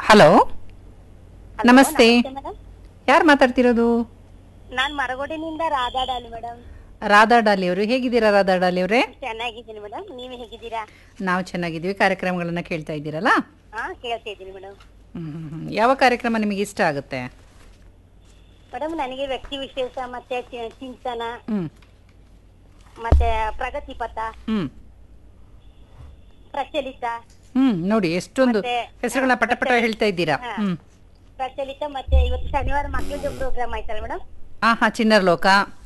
Hello ನಮಸ್ತೆ madam ಯಾರು ಮಾತಾಡ್ತಿರೋದು ನಾನ್ ಮರಗೋಡಿನಿಂದ ರಾಧಾಡಾಲಿ ಮೇಡಮ್ ರಾಧಾ ಡಾಲಿ ಅವರು ಹೇಗಿದ್ದೀರಾ ರಾಧಾ ಡಾಲಿ ಅವರೇ ಚೆನ್ನಾಗಿದ್ದೀನಿ ಮೇಡಮ್ ನೀವ್ ಹೇಗಿದ್ದೀರಾ ನಾವು ಚೆನ್ನಾಗಿದ್ದೀವಿ ಕಾರ್ಯಕ್ರಮಗಳನ್ನ ಕೇಳ್ತಾ ಇದ್ದೀರಲ್ಲ ಹಾ ಕೇಳ್ತಾ ಇದ್ದೀನಿ ಮೇಡಮ್ ಹ್ಮ್. ಯಾವ ಕಾರ್ಯಕ್ರಮ ನಿಮಗೆ ಇಷ್ಟ ಆಗುತ್ತೆ ಮೇಡಮ್ ನನಗೆ ವ್ಯಕ್ತಿ ವಿಶೇಷ ಮತ್ತೆ ಚಿ- ಚಿಂತನ ಹ್ಮ್ ಮತ್ತೆ ಪ್ರಗತಿ ಪಥ ಹ್ಮ್ ಪ್ರಚಲಿತ ಹ್ಮ್ ನೋಡಿ ಎಷ್ಟೊಂದು ಮತ್ತೆ- ಹೆಸರುಗಳನ್ನ ಪಟ ಪಟ ಹೇಳ್ತಾ ಇದ್ದೀರಾ ಹಾ. ಹ್ಮ್ ಪ್ರಚಲಿತ ಮತ್ತೆ ಇವತ್ತು ಶನಿವಾರ ಮಕ್ಕಳದ್ದು ಪ್ರೋಗ್ರಾಮ್ ಆಯ್ತಲ್ಲ ಮೇಡಮ್ ಆ ಹಾ ಚಿನ್ನರ್ ಲೋಕ